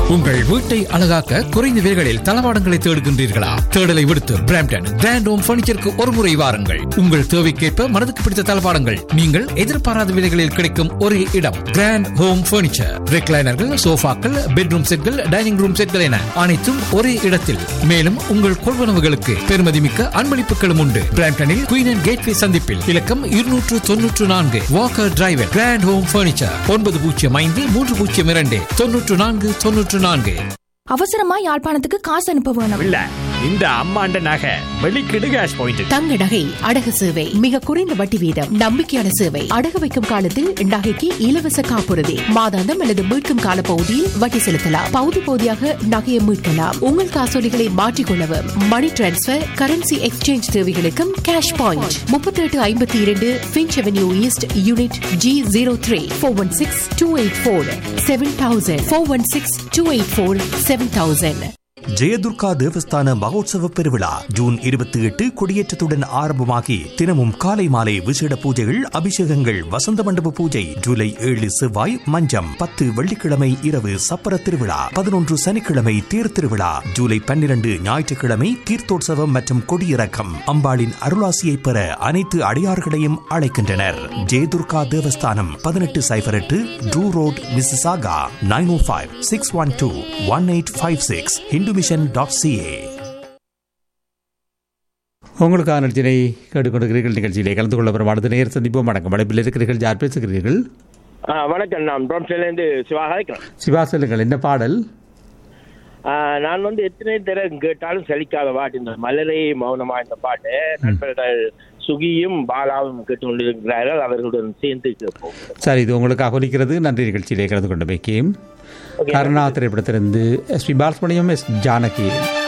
உங்கள் வீட்டை அழகாக்க குறைந்த விலைகளில் தளவாடங்களை தேடுகின்றீர்களா தேடலை விடுத்து பிராம்டன் கிராண்ட் ஹோம் பர்னிச்சருக்கு ஒரு முறை வாருங்கள் உங்கள் தேவைக்கேற்ப மனதுக்கு பிடித்த தளவாடங்கள் நீங்கள் எதிர்பாராத விலைகளில் கிடைக்கும் ஒரே இடம் கிராண்ட் ஹோம் பர்னிச்சர் ரெக்லைனர்கள் சோஃபாக்கள் பெட்ரூம் செட்கள் டைனிங் ரூம் செட்கள் என அனைத்தும் ஒரே இடத்தில் மேலும் உங்கள் கொள்வனவுகளுக்கு பெருமதிமிக்க அன்பளிப்புகளும் உண்டு பிராம்டனில் குயின் அண்ட் கேட்வே சந்திப்பில் இலக்கம் இருநூற்று தொன்னூற்று நான்கு walker driver grand home furniture ஒன்பது பூஜ்ஜியம் ஐந்து மூன்று பூஜ்ஜியம் இரண்டு தொன்னூற்று நான்கு தொன்னூற்று நான்கு அவசரமா யாழ்ப்பாணத்துக்கு காசு அனுப்ப வேணும் இல்ல இந்த அம்மாண்ட நகை வெளிக்கிடு கேஷ் பாயிண்ட் தங்க நகை அடகு சேவை மிக குறைந்த வட்டி வீதம் நம்பிக்கையான சேவை அடகு வைக்கும் காலத்தில் நகைக்கு இலவச காப்புறுதி மாதாந்தம் அல்லது மீட்கும் கால பகுதியில் வட்டி செலுத்தலாம் பகுதி பகுதியாக நகையை மீட்கலாம் உங்கள் காசோலிகளை மாற்றிக்கொள்ளவும் மணி டிரான்ஸ்பர் கரன்சி எக்ஸ்சேஞ்ச் தேவைகளுக்கும் கேஷ் பாயிண்ட் முப்பத்தி எட்டு ஐம்பத்தி இரண்டு Finch Avenue East unit G zero three four one six two eight four seven thousand four one six two eight four seven thousand Jayadurga தேவஸ்தான மகோத்சவ பெருவிழா ஜூன் இருபத்தி எட்டு கொடியேற்றத்துடன் ஆரம்பமாகி தினமும் காலை மாலை விசேட பூஜைகள் அபிஷேகங்கள் வசந்த மண்டப பூஜை ஜூலை ஏழு செவ்வாய் மஞ்சம் பத்து வெள்ளிக்கிழமை இரவு சப்பர திருவிழா பதினொன்று சனிக்கிழமை தேர் திருவிழா ஜூலை பன்னிரண்டு ஞாயிற்றுக்கிழமை தீர்த்தோற்சவம் மற்றும் கொடியிறக்கம் அம்பாளின் அருளாசியை பெற அனைத்து அடியார்களையும் அழைக்கின்றனர் ஜெயதுர்கா தேவஸ்தானம் பதினெட்டு சைபர் எட்டு Drew road Mississauga nine O five six one two one eight five six Hindu mission dot CA உங்களுக்கான நிகழ்ச்சியை கேட்டுக்கொண்டிருக்கிறீர்கள் நிகழ்ச்சியிலே கலந்து கொள்ள வரும் அடுத்த நேர் சந்திப்போம் வணக்கம் வளைப்பில் இருக்கிறீர்கள் யார் பேசுகிறீர்கள் ஆ, வணக்கம் நான் ப்ரோம்ஸ்லேருந்து சிவாக இருக்கிறேன் சிவா சொல்லுங்கள் என்ன பாடல் ஆ, நான் வந்து எத்தனை தடவை கேட்டாலும் சலிக்காத பாட்டு இந்த மலரே மௌனமா இந்த பாட்டு நண்பர்கள் சுகியும் பாலாவும் கேட்டுக்கொண்டிருக்கிறார்கள் அவர்களுடன் சேர்ந்து கேட்போம் சரி இது உங்களுக்காக ஒலிக்கிறது நன்றி நிகழ்ச்சியிலே கலந்து கொண்ட வைக்கேன் கருணா திரைப்படத்திலிருந்து S P Balasubrahmanyam S Janaki